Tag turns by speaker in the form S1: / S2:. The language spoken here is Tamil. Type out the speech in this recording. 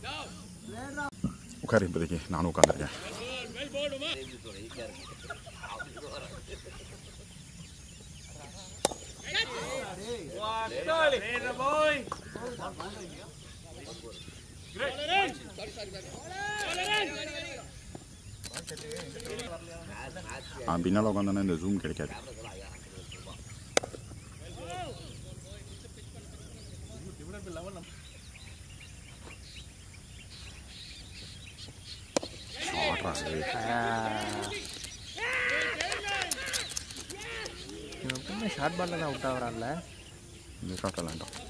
S1: உட்காரு இப்போதைக்கு நானும் உட்காந்துருக்கேன் அவன் பின்னால் உட்காந்தானே இந்த ஜூம் கிடைக்காது ஆடுறா
S2: இவன் எப்பவுமே ஷார்ட் பாலில் தான் அவுட் ஆகிறான்ல
S1: இந்த ஷாட்டில் வேண்டாம்